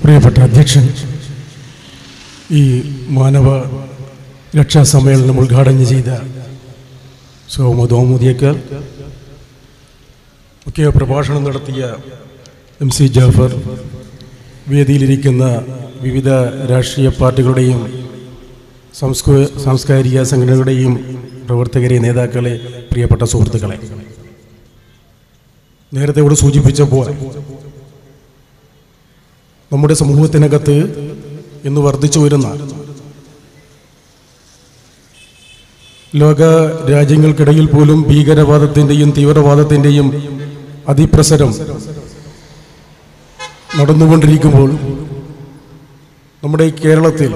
പ്രിയപ്പെട്ട അധ്യക്ഷൻ ഈ മാനവ രക്ഷാ സമ്മേളനം ഉദ്ഘാടനം ചെയ്ത സോമദോമുദിയക്കർ മുഖ്യ പ്രഭാഷണം നടത്തിയ എം സി ജാഫർ വേദിയിലിരിക്കുന്ന വിവിധ രാഷ്ട്രീയ പാർട്ടികളുടെയും സംസ്കൃ സാംസ്കാരിക സംഘടനകളുടെയും പ്രവർത്തകരെ നേതാക്കളെ പ്രിയപ്പെട്ട സുഹൃത്തുക്കളെ നേരത്തെ ഇവിടെ സൂചിപ്പിച്ചപ്പോൾ നമ്മുടെ സമൂഹത്തിനകത്ത് ഇന്ന് വർദ്ധിച്ചു വരുന്ന ലോക രാജ്യങ്ങൾക്കിടയിൽ പോലും ഭീകരവാദത്തിൻ്റെയും തീവ്രവാദത്തിൻ്റെയും അതിപ്രസരം നടന്നുകൊണ്ടിരിക്കുമ്പോൾ നമ്മുടെ ഈ കേരളത്തിൽ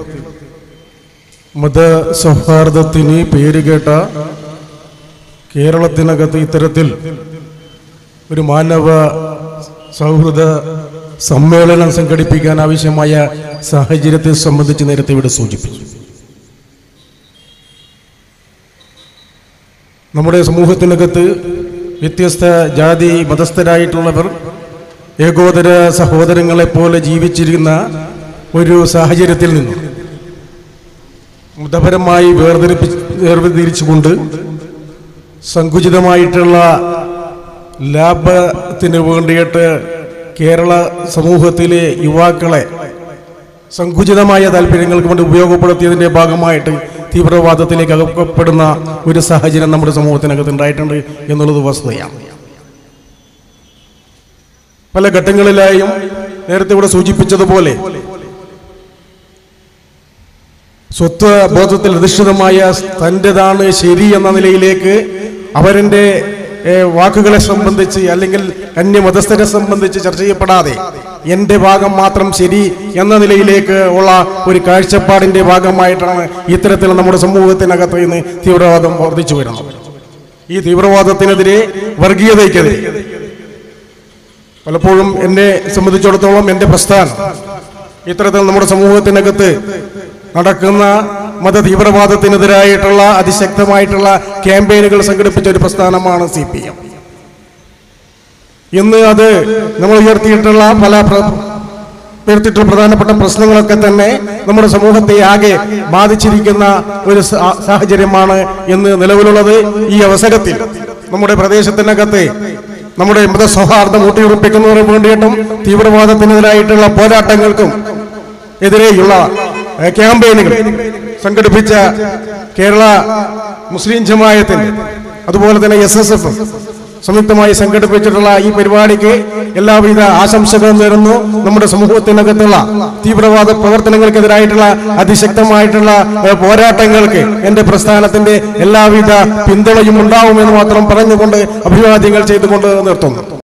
മതസൗഹാർദ്ദത്തിന് പേരുകേട്ട കേരളത്തിനകത്ത് ഇത്തരത്തിൽ ഒരു മാനവ സൗഹൃദ സമ്മേളനം സംഘടിപ്പിക്കാൻ ആവശ്യമായ സാഹചര്യത്തെ സംബന്ധിച്ച് നേരത്തെ ഇവിടെ സൂചിപ്പിച്ചു നമ്മുടെ സമൂഹത്തിനകത്ത് വ്യത്യസ്ത ജാതി മതസ്ഥരായിട്ടുള്ളവർ ഏകോദര സഹോദരങ്ങളെപ്പോലെ ജീവിച്ചിരുന്ന ഒരു സാഹചര്യത്തിൽ നിന്നും മതപരമായി വേർതിരിപ്പി വേർതിരിച്ചുകൊണ്ട് സങ്കുചിതമായിട്ടുള്ള ലാഭത്തിന് വേണ്ടിയിട്ട് കേരള സമൂഹത്തിലെ യുവാക്കളെ സങ്കുചിതമായ താല്പര്യങ്ങൾക്ക് വേണ്ടി ഉപയോഗപ്പെടുത്തിയതിന്റെ ഭാഗമായിട്ട് തീവ്രവാദത്തിലേക്ക് അകപ്പെടുന്ന ഒരു സാഹചര്യം നമ്മുടെ സമൂഹത്തിനകത്ത് ഉണ്ടായിട്ടുണ്ട് എന്നുള്ളത് വസ്തുതയാണ് പല ഘട്ടങ്ങളിലായും നേരത്തെ ഇവിടെ സൂചിപ്പിച്ചതുപോലെ സ്വത്വ ബോധത്തിൽ അധിഷ്ഠിതമായ തൻ്റെതാണ് ശരി എന്ന നിലയിലേക്ക് അവരൻ്റെ ഏഹ്, വാക്കുകളെ സംബന്ധിച്ച് അല്ലെങ്കിൽ അന്യമതസ്ഥരെ സംബന്ധിച്ച് ചർച്ച ചെയ്യപ്പെടാതെ എൻ്റെ ഭാഗം മാത്രം ശരി എന്ന നിലയിലേക്ക് ഉള്ള ഒരു കാഴ്ചപ്പാടിൻ്റെ ഭാഗമായിട്ടാണ് ഇത്തരത്തിൽ നമ്മുടെ സമൂഹത്തിനകത്ത് ഇന്ന് തീവ്രവാദം വർദ്ധിച്ചു വരുന്നത് ഈ തീവ്രവാദത്തിനെതിരെ വർഗീയതയ്ക്കെതിരെ പലപ്പോഴും എന്നെ സംബന്ധിച്ചിടത്തോളം എൻ്റെ പ്രസ്ഥാനം ഇത്തരത്തിൽ നമ്മുടെ സമൂഹത്തിനകത്ത് നടക്കുന്ന മത തീവ്രവാദത്തിനെതിരായിട്ടുള്ള അതിശക്തമായിട്ടുള്ള ക്യാമ്പയിനുകൾ സംഘടിപ്പിച്ച ഒരു പ്രസ്ഥാനമാണ് സി പി എം ഇന്ന് അത് നമ്മൾ ഉയർത്തിയിട്ടുള്ള പല പ്ര- ഉയർത്തിയിട്ടുള്ള പ്രധാനപ്പെട്ട പ്രശ്നങ്ങളൊക്കെ തന്നെ നമ്മുടെ സമൂഹത്തെ ആകെ ബാധിച്ചിരിക്കുന്ന ഒരു സാ- സാഹചര്യമാണ് ഇന്ന് നിലവിലുള്ളത് ഈ അവസരത്തിൽ നമ്മുടെ പ്രദേശത്തിനകത്ത് നമ്മുടെ മതസൗഹാർദ്ദം ഊട്ടിയുറപ്പിക്കുന്നതിന് വേണ്ടിയിട്ടും തീവ്രവാദത്തിനെതിരായിട്ടുള്ള പോരാട്ടങ്ങൾക്കും എതിരെയുള്ള ഏഹ്, ക്യാമ്പയിനുകൾ സംഘടിപ്പിച്ച കേരള മുസ്ലിം ജമായത്തിന്റെ അതുപോലെ തന്നെ എസ് എസ് എഫ് സംയുക്തമായി സംഘടിപ്പിച്ചിട്ടുള്ള ഈ പരിപാടിക്ക് എല്ലാവിധ ആശംസകളും നേരുന്നു നമ്മുടെ സമൂഹത്തിനകത്തുള്ള തീവ്രവാദ പ്രവർത്തനങ്ങൾക്കെതിരായിട്ടുള്ള അതിശക്തമായിട്ടുള്ള ഏഹ്, പോരാട്ടങ്ങൾക്ക് എന്റെ പ്രസ്ഥാനത്തിന്റെ എല്ലാവിധ പിന്തുണയും ഉണ്ടാവുമെന്ന് മാത്രം പറഞ്ഞുകൊണ്ട് അഭിവാദ്യങ്ങൾ ചെയ്തുകൊണ്ട് നിർത്തുന്നു